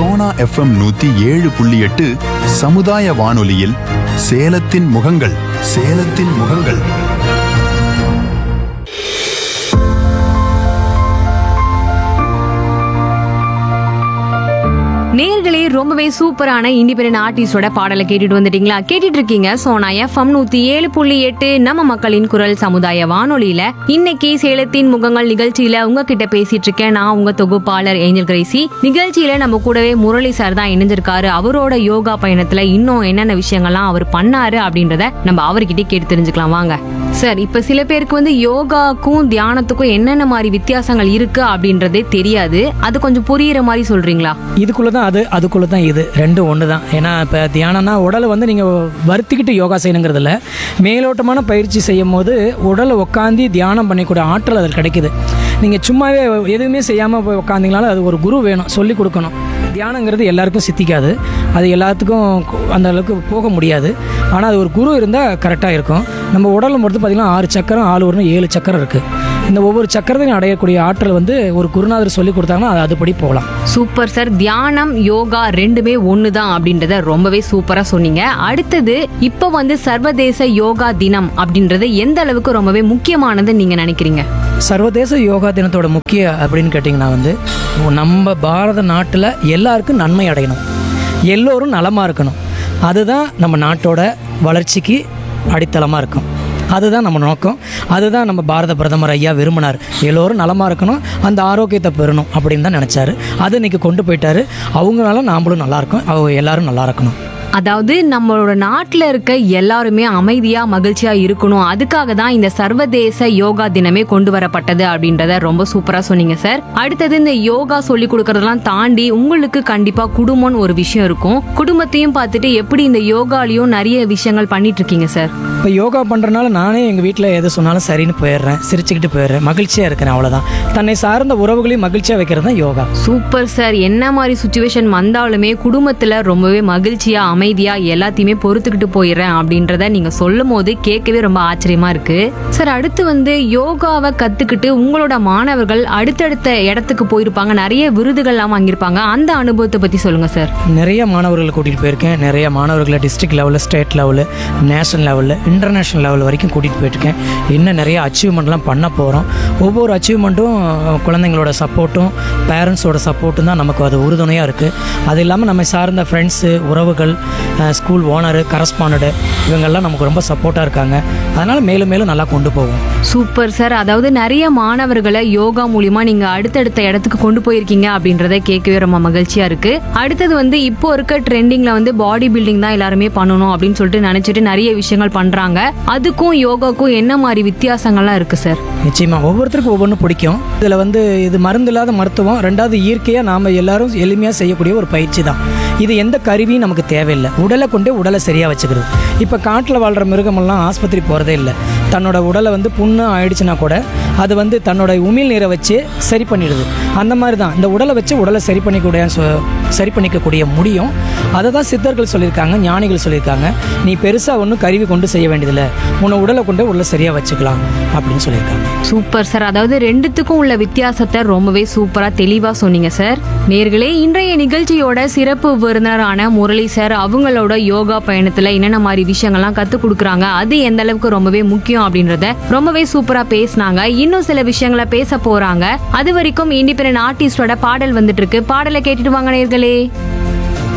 Sona FM நூத்தி ஏழு புள்ளி எட்டு சமுதாய வானொலியில் சேலத்தின் முகங்கள் சேலத்தின் முகங்கள் நேர்களே ரொம்பவே சூப்பரான இண்டிபெண்டன்ட் ஆர்டிஸ்டோட பாடலை கேட்டுட்டு வந்துட்டீங்களா கேட்டுட்டு இருக்கீங்க சோனா எஃப்எம் நூத்தி ஏழு புள்ளி எட்டு நம்ம மக்களின் குரல் சமுதாய வானொலியில இன்னைக்கு சேலத்தின் முகங்கள் நிகழ்ச்சியில உங்ககிட்ட பேசிட்டு இருக்கேன் நான் உங்க தொகுப்பாளர் ஏஞ்சல் கிரேசி நிகழ்ச்சியில நம்ம கூடவே முரளி சார் தான் இணைஞ்சிருக்காரு அவரோட யோகா பயணத்துல இன்னும் என்னென்ன விஷயங்கள்லாம் அவர் பண்ணாரு அப்படின்றத நம்ம அவர்கிட்ட கேட்டு தெரிஞ்சுக்கலாம் வாங்க சார் இப்ப சில பேருக்கு வந்து யோகாக்கும் தியானத்துக்கும் என்னென்ன மாதிரி வித்தியாசங்கள் இருக்கு அப்படின்றதே தெரியாது அது கொஞ்சம் புரியுற மாதிரி சொல்றீங்களா இதுக்குள்ளே தான் அது அதுக்குள்ளே தான் இது ரெண்டும் ஒன்று தான் ஏன்னா இப்போ தியானம்னா உடலை வந்து நீங்கள் வருத்திக்கிட்டு யோகா செய்யணுங்கிறதுல மேலோட்டமான பயிற்சி செய்யும் போது உடலை உட்காந்து தியானம் பண்ணக்கூடிய ஆற்றல் அதில் கிடைக்குது நீங்கள் சும்மாவே எதுவுமே செய்யாமல் போய் உட்காந்திங்கனாலும் அது ஒரு குரு வேணும் சொல்லி கொடுக்கணும் தியானங்கிறது எல்லாருக்கும் சித்திக்காது அது எல்லாத்துக்கும் கு- அந்த அளவுக்கு போக முடியாது ஆனால் அது ஒரு குரு இருந்தால் கரெக்டாக இருக்கும் நம்ம உடலில் பொறுத்து பார்த்திங்கன்னா ஆறு சக்கரம் ஆள் ஒரு ஏழு சக்கரம் இருக்குது இந்த ஒவ்வொரு சக்கரத்தையும் அடையக்கூடிய ஆற்றல் வந்து ஒரு குருநாதர் சொல்லி கொடுத்தாங்கன்னா அது அதுபடி போகலாம் சூப்பர் சார் தியானம் யோகா ரெண்டுமே ஒண்ணுதான் அப்படின்றத ரொம்பவே சூப்பரா சொன்னீங்க அடுத்தது இப்போ வந்து சர்வதேச யோகா தினம் அப்படின்றது எந்த அளவுக்கு ரொம்பவே முக்கியமானது நீங்க நினைக்கிறீங்க சர்வதேச யோகா தினத்தோட முக்கிய அப்படின்னு கேட்டிங்கன்னா வந்து நம்ம பாரத நாட்டில் எல்லாருக்கும் நன்மை அடையணும் எல்லோரும் நலமாக இருக்கணும் அதுதான் நம்ம நாட்டோட வளர்ச்சிக்கு அடித்தளமாக இருக்கும் அதுதான் நம்ம நோக்கம் அதுதான் நம்ம பாரத பிரதமர் ஐயா விரும்பினார் எல்லோரும் நலமாக இருக்கணும் அந்த ஆரோக்கியத்தை பெறணும் அப்படின்னு தான் நினச்சாரு அதை இன்னைக்கு கொண்டு போயிட்டாரு அவங்களால நாமளும் நல்லா இருக்கோம் அவங்க எல்லாரும் நல்லா இருக்கணும் அதாவது நம்மளோட நாட்டுல இருக்க எல்லாருமே அமைதியா மகிழ்ச்சியா இருக்கணும் அதுக்காக தான் இந்த சர்வதேச யோகா தினமே கொண்டு வரப்பட்டது அப்படின்றத ரொம்ப சூப்பரா சொன்னீங்க சார் அடுத்தது இந்த யோகா சொல்லி கொடுக்கறதெல்லாம் தாண்டி உங்களுக்கு கண்டிப்பா குடும்பம்னு ஒரு விஷயம் இருக்கும் குடும்பத்தையும் பார்த்துட்டு எப்படி இந்த யோகாலையும் நிறைய விஷயங்கள் பண்ணிட்டு இருக்கீங்க சார் இப்போ யோகா பண்ணுறனால நானே எங்கள் வீட்டில் எது சொன்னாலும் சரின்னு போயிடுறேன் சிரிச்சுக்கிட்டு போயிடுறேன் மகிழ்ச்சியாக இருக்கிறேன் அவ்வளோதான் தன்னை சார்ந்த உறவுகளையும் மகிழ்ச்சியாக வைக்கிறது தான் யோகா சூப்பர் சார் என்ன மாதிரி சுச்சுவேஷன் வந்தாலுமே குடும்பத்துல ரொம்பவே மகிழ்ச்சியா அமைதியா எல்லாத்தையுமே பொறுத்துக்கிட்டு போயிடுறேன் அப்படின்றத நீங்க சொல்லும் போது கேட்கவே ரொம்ப ஆச்சரியமா இருக்கு சார் அடுத்து வந்து யோகாவை கத்துக்கிட்டு உங்களோட மாணவர்கள் அடுத்தடுத்த இடத்துக்கு போயிருப்பாங்க நிறைய விருதுகள்லாம் வாங்கியிருப்பாங்க அந்த அனுபவத்தை பத்தி சொல்லுங்க சார் நிறைய மாணவர்களை கூட்டிகிட்டு போயிருக்கேன் நிறைய மாணவர்களை டிஸ்ட்ரிக்ட் லெவலில் ஸ்டேட் லெவலு நேஷனல் லெவலில் இன்டர்நேஷ்னல் லெவல் வரைக்கும் கூட்டிகிட்டு போயிட்டுருக்கேன் இன்னும் நிறைய அச்சீவ்மெண்ட்லாம் பண்ண போகிறோம் ஒவ்வொரு அச்சீவ்மெண்ட்டும் குழந்தைங்களோட சப்போர்ட்டும் பேரண்ட்ஸோட சப்போர்ட்டும் தான் நமக்கு அது உறுதுணையாக இருக்குது அது இல்லாமல் நம்ம சார்ந்த ஃப்ரெண்ட்ஸு உறவுகள் ஸ்கூல் ஓனரு கரஸ்பாண்டடு இவங்கெல்லாம் நமக்கு ரொம்ப சப்போர்ட்டாக இருக்காங்க அதனால் மேலும் மேலும் நல்லா கொண்டு போவோம் சூப்பர் சார் அதாவது நிறைய மாணவர்களை யோகா மூலியமா நீங்க அடுத்தடுத்த இடத்துக்கு கொண்டு போயிருக்கீங்க அப்படின்றத கேட்கவே ரொம்ப மகிழ்ச்சியா இருக்கு அடுத்தது வந்து இப்போ இருக்க ட்ரெண்டிங்ல வந்து பாடி பில்டிங் தான் எல்லாருமே பண்ணணும் அப்படின்னு சொல்லிட்டு நினைச்சிட்டு நிறைய விஷயங்கள் பண்றாங்க அதுக்கும் யோகாக்கும் என்ன மாதிரி வித்தியாசங்கள்லாம் இருக்கு சார் நிச்சயமாக ஒவ்வொருத்தருக்கும் ஒவ்வொன்று பிடிக்கும் இதில் வந்து இது மருந்து இல்லாத மருத்துவம் ரெண்டாவது இயற்கையாக நாம் எல்லாரும் எளிமையாக செய்யக்கூடிய ஒரு பயிற்சி தான் இது எந்த கருவியும் நமக்கு தேவையில்லை உடலை கொண்டே உடலை சரியாக வச்சுக்கிறது இப்போ காட்டில் வாழ்கிற மிருகமெல்லாம் ஆஸ்பத்திரி போகிறதே இல்லை தன்னோட உடலை வந்து புண்ணு ஆயிடுச்சுன்னா கூட அது வந்து தன்னோட உமிழ் நீரை வச்சு சரி பண்ணிடுது அந்த மாதிரி தான் இந்த உடலை வச்சு உடலை சரி பண்ணிக்கூடிய சொ- சரி பண்ணிக்கக்கூடிய முடியும் அதை தான் சித்தர்கள் சொல்லியிருக்காங்க ஞானிகள் சொல்லியிருக்காங்க நீ பெருசாக ஒன்றும் கருவி கொண்டு செய்ய வேண்டியதில்லை உன்னை உடலை கொண்டு உடலை சரியாக வச்சுக்கலாம் அப்படின்னு சொல்லியிருக்காங்க சூப்பர் சார் அதாவது ரெண்டுத்துக்கும் உள்ள வித்தியாசத்தை ரொம்பவே சூப்பரா தெளிவா சொன்னீங்க சார் நேர்களே இன்றைய நிகழ்ச்சியோட சிறப்பு விருந்தினரான முரளி சார் அவங்களோட யோகா பயணத்துல என்னென்ன மாதிரி விஷயங்கள்லாம் கத்து கொடுக்குறாங்க அது எந்த அளவுக்கு ரொம்பவே முக்கியம் அப்படின்றத ரொம்பவே சூப்பரா பேசினாங்க இன்னும் சில விஷயங்களை பேச போறாங்க அது வரைக்கும் இண்டிபெண்டன்ட் ஆர்டிஸ்டோட பாடல் வந்துட்டு இருக்கு பாடலை கேட்டுட்டு வாங்க நேர்களே